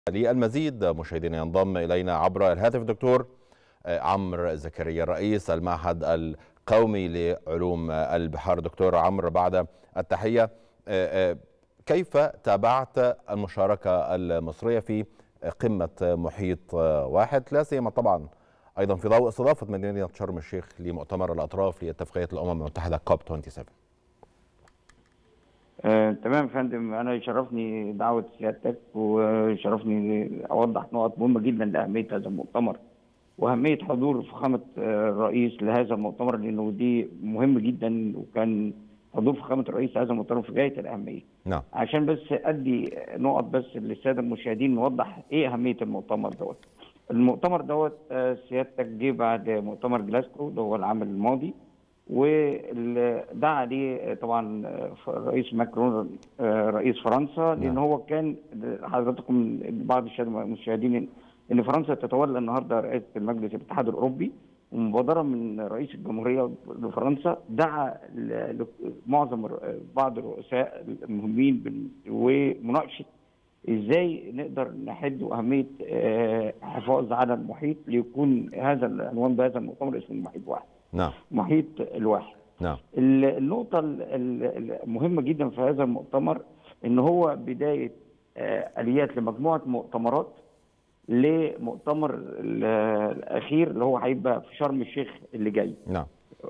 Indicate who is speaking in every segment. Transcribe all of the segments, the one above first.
Speaker 1: للمزيد مشاهدينا ينضم الينا عبر الهاتف الدكتور عمرو زكريا رئيس المعهد القومي لعلوم البحار دكتور عمرو بعد التحيه كيف تابعت المشاركه المصريه في قمه محيط واحد لا سيما طبعا ايضا في ضوء استضافه مدينه شرم الشيخ لمؤتمر الاطراف لاتفاقيه الامم المتحده كوب 27
Speaker 2: آه، تمام يا فندم انا يشرفني دعوه سيادتك ويشرفني اوضح نقط مهمه جدا لاهميه هذا المؤتمر واهميه حضور فخامه الرئيس لهذا المؤتمر لانه دي مهم جدا وكان حضور فخامه الرئيس هذا المؤتمر في غايه الاهميه.
Speaker 1: نعم.
Speaker 2: عشان بس ادي نقط بس للساده المشاهدين نوضح ايه اهميه المؤتمر دوت. المؤتمر دوت سيادتك جه بعد مؤتمر جلاسكو اللي هو العام الماضي ودعا عليه طبعا الرئيس ماكرون رئيس فرنسا لان هو كان حضراتكم بعض المشاهدين ان فرنسا تتولى النهارده رئاسه المجلس الاتحاد الاوروبي ومبادره من رئيس الجمهوريه لفرنسا دعا معظم بعض الرؤساء المهمين ومناقشه ازاي نقدر نحد اهميه الحفاظ على المحيط ليكون هذا العنوان بهذا المؤتمر اسمه المحيط واحد.
Speaker 1: نعم.
Speaker 2: محيط الواحد.
Speaker 1: نعم.
Speaker 2: النقطه المهمه جدا في هذا المؤتمر ان هو بدايه اليات لمجموعه مؤتمرات لمؤتمر الاخير اللي هو هيبقى في شرم الشيخ اللي جاي.
Speaker 1: نعم.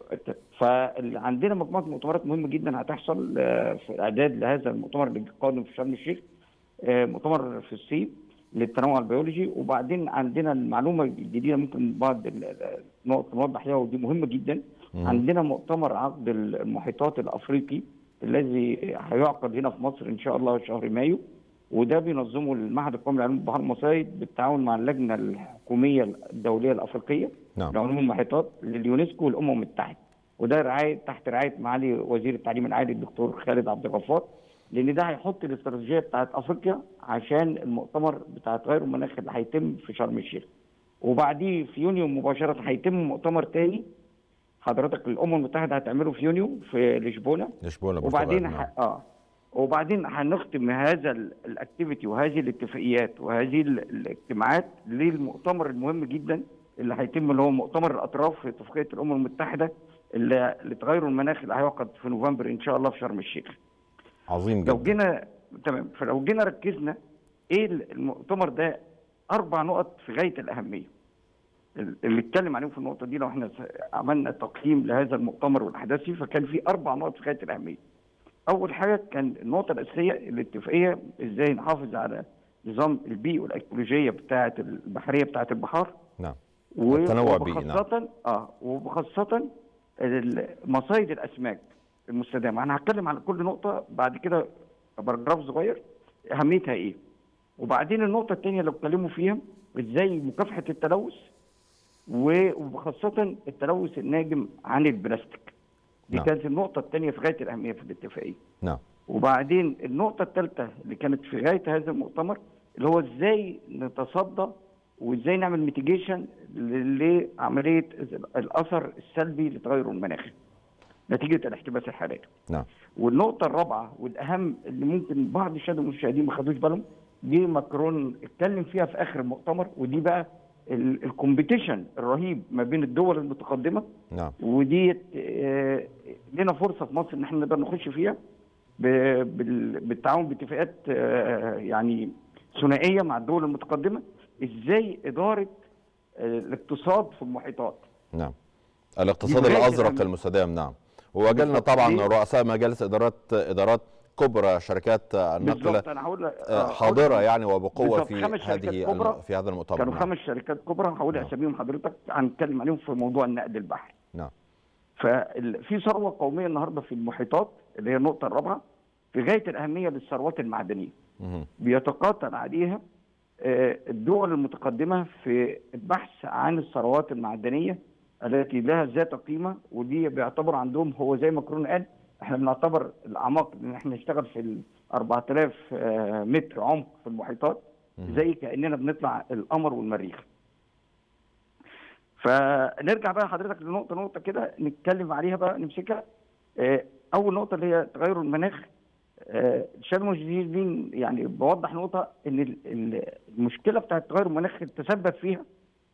Speaker 2: فعندنا مجموعه مؤتمرات مهمه جدا هتحصل في الاعداد لهذا المؤتمر اللي قادم في شرم الشيخ. مؤتمر في الصين للتنوع البيولوجي وبعدين عندنا المعلومه الجديده ممكن بعض النقط نوضح لها ودي مهمه جدا مم. عندنا مؤتمر عقد المحيطات الافريقي الذي هيعقد هنا في مصر ان شاء الله شهر مايو وده بينظمه المعهد القومي لعلوم البحر المصري بالتعاون مع اللجنه الحكوميه الدوليه الافريقيه
Speaker 1: نعم.
Speaker 2: لعلوم المحيطات لليونسكو والامم المتحده وده رعايه تحت رعايه معالي وزير التعليم العالي الدكتور خالد عبد الغفار لان ده هيحط الاستراتيجيه بتاعت افريقيا عشان المؤتمر بتاع تغير المناخ اللي هيتم في شرم الشيخ. وبعديه في يونيو مباشره هيتم مؤتمر تاني حضرتك الامم المتحده هتعمله في يونيو في لشبونه
Speaker 1: لشبونه
Speaker 2: وبعدين ح... اه وبعدين هنختم هذا الاكتيفيتي وهذه الاتفاقيات وهذه الاجتماعات للمؤتمر المهم جدا اللي هيتم اللي هو مؤتمر الاطراف في اتفاقيه الامم المتحده اللي لتغير المناخ اللي هيعقد في نوفمبر ان شاء الله في شرم الشيخ.
Speaker 1: عظيم جدا
Speaker 2: لو جينا تمام فلو جينا ركزنا ايه المؤتمر ده اربع نقط في غايه الاهميه اللي اتكلم عليهم في النقطه دي لو احنا عملنا تقييم لهذا المؤتمر والاحداث فيه فكان في اربع نقط في غايه الاهميه اول حاجه كان النقطه الاساسيه الاتفاقيه ازاي نحافظ على نظام البيئه والايكولوجيه بتاعه البحريه بتاعه البحار
Speaker 1: نعم التنوع البيئي
Speaker 2: نعم اه وبخاصه مصايد الاسماك المستدامه انا هتكلم على كل نقطه بعد كده باراجراف صغير اهميتها ايه وبعدين النقطه الثانيه اللي اتكلموا فيها ازاي مكافحه التلوث وخاصه التلوث الناجم عن البلاستيك دي
Speaker 1: نعم.
Speaker 2: كانت النقطه الثانيه في غايه الاهميه في الاتفاقيه
Speaker 1: نعم
Speaker 2: وبعدين النقطه الثالثه اللي كانت في غايه هذا المؤتمر اللي هو ازاي نتصدى وازاي نعمل ميتيجيشن لعمليه الاثر السلبي لتغير المناخ نتيجه الاحتباس الحراري.
Speaker 1: نعم.
Speaker 2: والنقطه الرابعه والاهم اللي ممكن بعض الساده المشاهدين ما خدوش بالهم جه ماكرون اتكلم فيها في اخر المؤتمر ودي بقى الكومبيتيشن الرهيب ما بين الدول المتقدمه
Speaker 1: نعم.
Speaker 2: ودي اه لنا فرصه في مصر ان احنا نقدر نخش فيها بالتعاون باتفاقات اه يعني ثنائيه مع الدول المتقدمه ازاي اداره اه الاقتصاد في المحيطات.
Speaker 1: نعم. الاقتصاد الازرق المستدام نعم. وجالنا طبعا رؤساء مجالس ادارات ادارات كبرى شركات النقل
Speaker 2: أنا هقول
Speaker 1: حاضره يعني وبقوه في
Speaker 2: هذه
Speaker 1: كبرى في هذا المؤتمر
Speaker 2: كانوا خمس شركات كبرى هقول
Speaker 1: نعم.
Speaker 2: اساميهم حضرتك هنتكلم عليهم في موضوع النقل البحري
Speaker 1: نعم
Speaker 2: ففي ثروه قوميه النهارده في المحيطات اللي هي النقطه الرابعه في غايه الاهميه للثروات المعدنيه
Speaker 1: مه.
Speaker 2: بيتقاتل عليها الدول المتقدمه في البحث عن الثروات المعدنيه التي لها ذات قيمه ودي بيعتبر عندهم هو زي ما كرون قال احنا بنعتبر الاعماق ان احنا نشتغل في ال 4000 متر عمق في المحيطات زي كاننا بنطلع القمر والمريخ. فنرجع بقى حضرتك لنقطه نقطه كده نتكلم عليها بقى نمسكها اول نقطه اللي هي تغير المناخ الشهاده المشاهدين يعني بوضح نقطه ان المشكله بتاعت التغير المناخي تسبب فيها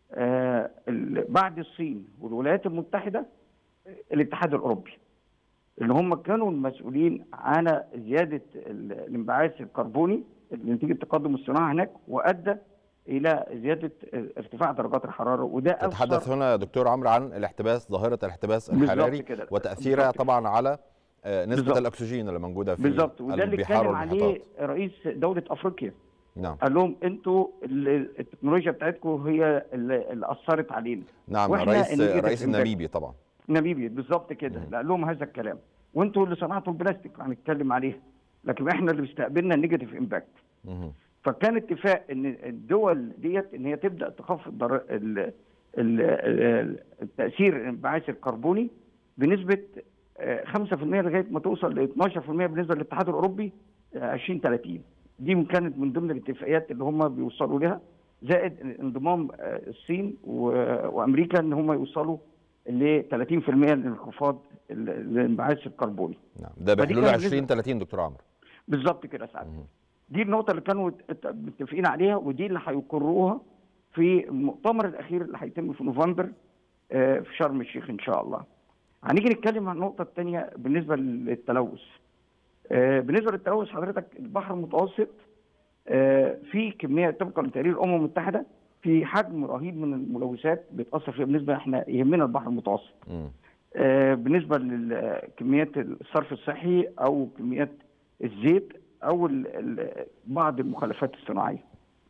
Speaker 2: بعد الصين والولايات المتحده الاتحاد الاوروبي اللي هم كانوا المسؤولين عن زياده الانبعاث الكربوني نتيجه تقدم الصناعه هناك وادى الى زياده ارتفاع درجات الحراره وده
Speaker 1: تتحدث هنا دكتور عمرو عن الاحتباس ظاهره الاحتباس الحراري وتاثيرها طبعا على نسبه بالزبط. الاكسجين اللي موجوده في
Speaker 2: بالظبط وده اللي اتكلم عليه رئيس دوله افريقيا
Speaker 1: نعم
Speaker 2: قال لهم انتوا التكنولوجيا بتاعتكم هي اللي اثرت علينا
Speaker 1: نعم رئيس رئيس الناميبي طبعا
Speaker 2: ناميبي بالظبط كده قال لهم هذا الكلام وانتوا اللي صنعتوا البلاستيك هنتكلم عليها لكن احنا اللي استقبلنا النيجاتيف امباكت فكان اتفاق ان الدول ديت ان هي تبدا تخفض در... ال... ال... التاثير الانبعاث الكربوني بنسبه 5% لغايه ما توصل ل 12% بالنسبه للاتحاد الاوروبي 2030 دي كانت من ضمن الاتفاقيات اللي هم بيوصلوا لها زائد انضمام الصين و... وامريكا ان هم يوصلوا ل 30% من انخفاض الانبعاث الكربوني
Speaker 1: نعم ده بحلول 2030 دكتور عمرو
Speaker 2: بالظبط كده سعد دي النقطه اللي كانوا متفقين عليها ودي اللي هيقروها في المؤتمر الاخير اللي هيتم في نوفمبر في شرم الشيخ ان شاء الله هنيجي نتكلم عن النقطه الثانيه بالنسبه للتلوث بالنسبه للتلوث حضرتك البحر المتوسط في كميه طبقا لتقرير الامم المتحده في حجم رهيب من الملوثات بيتاثر فيها بالنسبه احنا يهمنا البحر المتوسط بالنسبه لكميات الصرف الصحي او كميات الزيت او بعض المخلفات الصناعيه.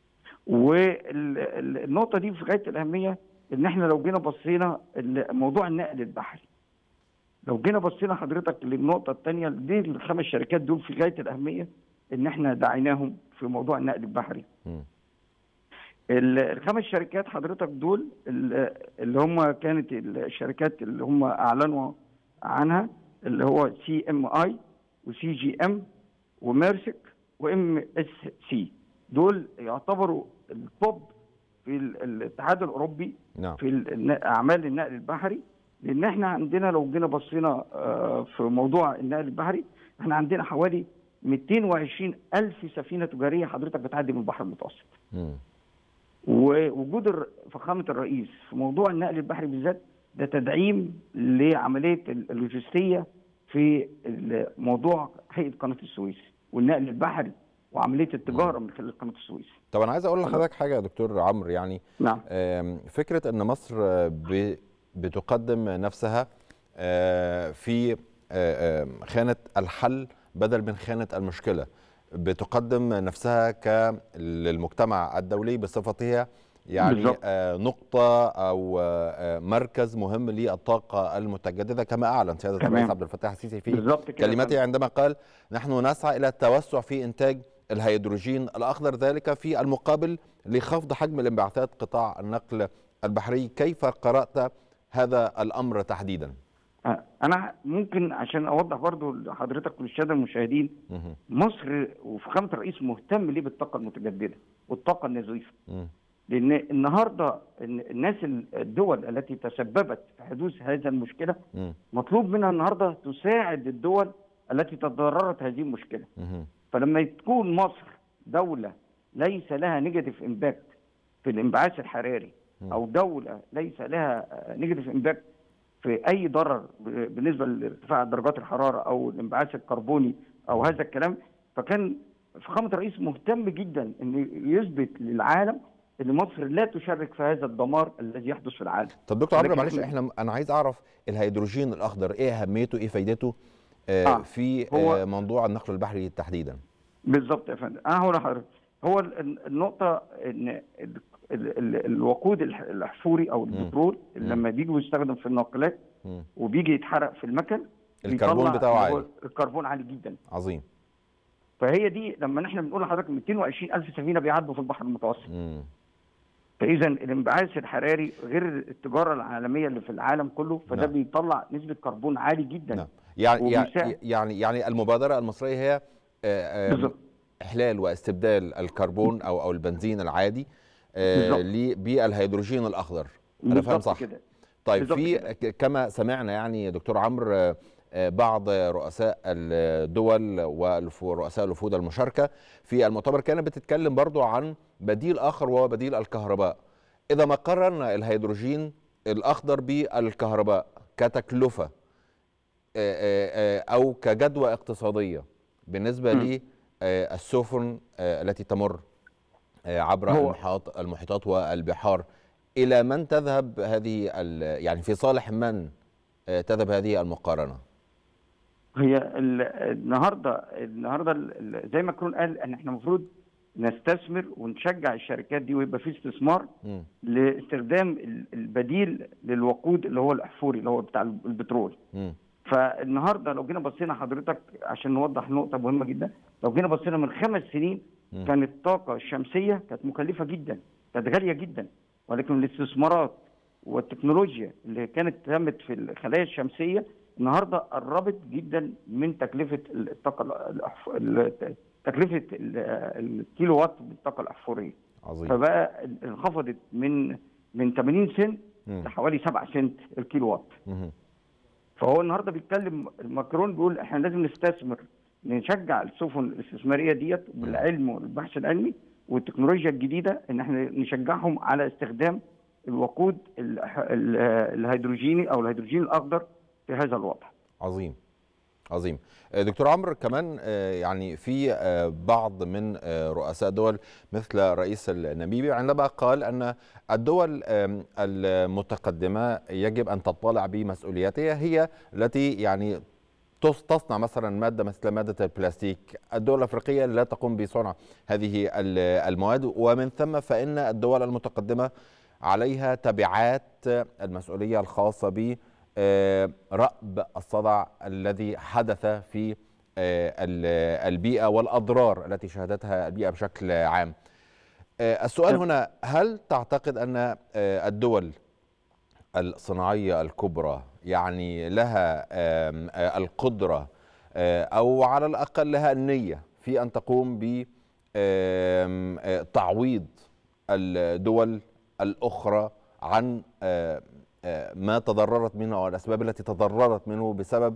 Speaker 2: والنقطه دي في غايه الاهميه ان احنا لو جينا بصينا موضوع النقل البحري. لو جينا بصينا حضرتك للنقطه الثانيه دي الخمس شركات دول في غايه الاهميه ان احنا دعيناهم في موضوع النقل البحري. م. الخمس شركات حضرتك دول اللي هم كانت الشركات اللي هم اعلنوا عنها اللي هو سي ام اي وسي جي ام وميرسك وام اس سي دول يعتبروا التوب في الاتحاد الاوروبي
Speaker 1: نعم.
Speaker 2: في اعمال النقل البحري لان احنا عندنا لو جينا بصينا في موضوع النقل البحري احنا عندنا حوالي 220 الف سفينه تجاريه حضرتك بتعدي من البحر المتوسط.
Speaker 1: م.
Speaker 2: ووجود فخامه الرئيس في موضوع النقل البحري بالذات ده تدعيم لعمليه اللوجستيه في موضوع هيئه قناه السويس والنقل البحري وعمليه التجاره من خلال قناه السويس.
Speaker 1: طب انا عايز اقول لحضرتك حاجه يا دكتور عمرو يعني
Speaker 2: نعم
Speaker 1: فكره ان مصر بتقدم نفسها في خانه الحل بدل من خانه المشكله. بتقدم نفسها كالمجتمع الدولي بصفتها يعني بالزبط. آه نقطة أو آه مركز مهم للطاقة المتجددة كما أعلن سيادة الرئيس عبد الفتاح السيسي في كلمته عندما قال نحن نسعى إلى التوسع في إنتاج الهيدروجين الأخضر ذلك في المقابل لخفض حجم الانبعاثات قطاع النقل البحري كيف قرأت هذا الأمر تحديداً؟
Speaker 2: انا ممكن عشان اوضح برضو لحضرتك وللساده المشاهدين مصر وفخامه الرئيس مهتم ليه بالطاقه المتجدده والطاقه النظيفه لان النهارده الناس الدول التي تسببت في حدوث هذا المشكله مطلوب منها النهارده تساعد الدول التي تضررت هذه المشكله فلما تكون مصر دوله ليس لها نيجاتيف امباكت في الانبعاث الحراري او دوله ليس لها نيجاتيف امباكت في اي ضرر بالنسبه لارتفاع درجات الحراره او الانبعاث الكربوني او هذا الكلام فكان فخامه الرئيس مهتم جدا انه يثبت للعالم ان مصر لا تشارك في هذا الدمار الذي يحدث في العالم.
Speaker 1: طب دكتور عمرو معلش احنا انا عايز اعرف الهيدروجين الاخضر ايه اهميته ايه فايدته آه آه في آه موضوع النقل البحري تحديدا؟
Speaker 2: بالظبط يا فندم انا هقول لحضرتك هو النقطه ان الوقود الاحفوري او البترول لما بيجي يستخدم في الناقلات وبيجي يتحرق في المكن
Speaker 1: الكربون بتاعه عالي
Speaker 2: الكربون عالي جدا
Speaker 1: عظيم
Speaker 2: فهي دي لما احنا بنقول لحضرتك 220 الف سفينه بيعدوا في البحر المتوسط فاذا الانبعاث الحراري غير التجاره العالميه اللي في العالم كله فده نعم. بيطلع نسبه كربون عالي جدا
Speaker 1: نعم. يعني يعني يعني المبادره المصريه هي
Speaker 2: بالظبط
Speaker 1: احلال واستبدال الكربون او او البنزين العادي بالهيدروجين الاخضر انا فاهم صح
Speaker 2: كده.
Speaker 1: طيب في كده. كما سمعنا يعني دكتور عمرو بعض رؤساء الدول ورؤساء الوفود المشاركه في المؤتمر كانت بتتكلم برضو عن بديل اخر وهو بديل الكهرباء اذا ما قارنا الهيدروجين الاخضر بالكهرباء كتكلفه او كجدوى اقتصاديه بالنسبه للسفن التي تمر عبر المحيط المحيطات والبحار الى من تذهب هذه يعني في صالح من تذهب هذه المقارنه؟
Speaker 2: هي النهارده النهارده زي ما كرون قال ان احنا المفروض نستثمر ونشجع الشركات دي ويبقى في استثمار م. لاستخدام البديل للوقود اللي هو الاحفوري اللي هو بتاع البترول. م. فالنهارده لو جينا بصينا حضرتك عشان نوضح نقطه مهمه جدا لو جينا بصينا من خمس سنين م. كانت الطاقه الشمسيه كانت مكلفه جدا كانت غاليه جدا ولكن الاستثمارات والتكنولوجيا اللي كانت تمت في الخلايا الشمسيه النهارده قربت جدا من تكلفه الطاقه تكلفه الكيلو وات بالطاقه الاحفوريه
Speaker 1: عظيم
Speaker 2: فبقى انخفضت من من 80 سنت لحوالي 7 سنت الكيلو وات
Speaker 1: مم.
Speaker 2: فهو النهارده بيتكلم ماكرون بيقول احنا لازم نستثمر نشجع السفن الاستثماريه ديت بالعلم والبحث العلمي والتكنولوجيا الجديده ان احنا نشجعهم على استخدام الوقود الهيدروجيني او الهيدروجين الاخضر في هذا الوضع.
Speaker 1: عظيم. عظيم. دكتور عمرو كمان يعني في بعض من رؤساء دول مثل رئيس النميبي عندما قال ان الدول المتقدمه يجب ان تطلع بمسؤولياتها هي التي يعني تصنع مثلا ماده مثل ماده البلاستيك، الدول الافريقيه لا تقوم بصنع هذه المواد ومن ثم فان الدول المتقدمه عليها تبعات المسؤوليه الخاصه ب رأب الصدع الذي حدث في البيئه والاضرار التي شهدتها البيئه بشكل عام. السؤال هنا هل تعتقد ان الدول الصناعيه الكبرى يعني لها القدرة أو على الأقل لها النية في أن تقوم بتعويض الدول الأخرى عن ما تضررت منه أو الأسباب التي تضررت منه بسبب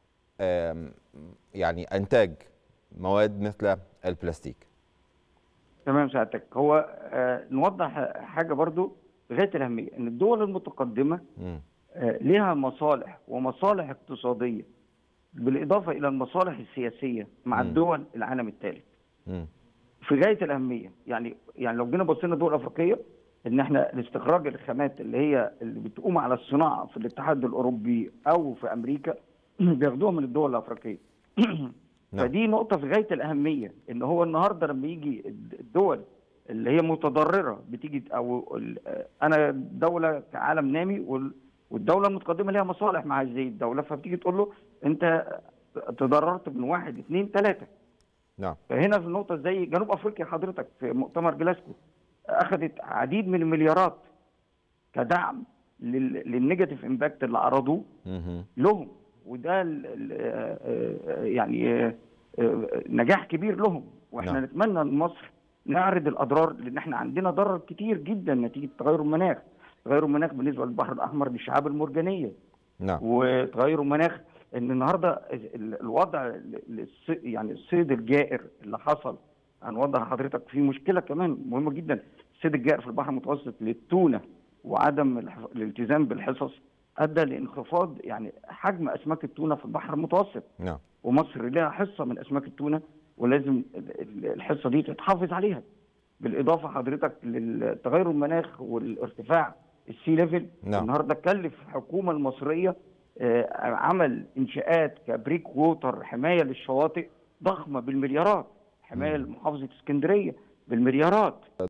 Speaker 1: يعني إنتاج مواد مثل البلاستيك
Speaker 2: تمام سعادتك هو نوضح حاجة برضو غاية الأهمية أن الدول المتقدمة م. لها مصالح ومصالح اقتصاديه بالاضافه الى المصالح السياسيه مع م. الدول العالم الثالث. في غايه الاهميه يعني يعني لو جينا بصينا الدول الافريقيه ان احنا الاستخراج الخامات اللي هي اللي بتقوم على الصناعه في الاتحاد الاوروبي او في امريكا بياخدوها من الدول الافريقيه. فدي نقطه في غايه الاهميه ان هو النهارده لما يجي الدول اللي هي متضرره بتيجي او انا دوله كعالم نامي والدوله المتقدمه ليها مصالح مع هذه الدوله فبتيجي تقول له انت تضررت من واحد اثنين ثلاثه.
Speaker 1: نعم.
Speaker 2: فهنا في النقطه زي جنوب افريقيا حضرتك في مؤتمر جلاسكو اخذت عديد من المليارات كدعم للنيجاتيف امباكت اللي عرضوه لهم وده يعني نجاح كبير لهم واحنا نعم. نتمنى ان مصر نعرض الاضرار لان احنا عندنا ضرر كتير جدا نتيجه تغير المناخ. تغير المناخ بالنسبه للبحر الاحمر للشعاب المرجانيه
Speaker 1: نعم
Speaker 2: وتغير المناخ ان النهارده الوضع يعني الصيد الجائر اللي حصل هنوضح لحضرتك في مشكله كمان مهمه جدا الصيد الجائر في البحر المتوسط للتونه وعدم الالتزام بالحصص ادى لانخفاض يعني حجم اسماك التونه في البحر المتوسط
Speaker 1: نعم
Speaker 2: ومصر لها حصه من اسماك التونه ولازم الحصه دي تتحافظ عليها بالاضافه حضرتك للتغير المناخ والارتفاع السي ليفل
Speaker 1: نعم.
Speaker 2: النهارده كلف الحكومه المصريه عمل انشاءات كبريك ووتر حمايه للشواطئ ضخمه بالمليارات حمايه لمحافظه اسكندريه بالمليارات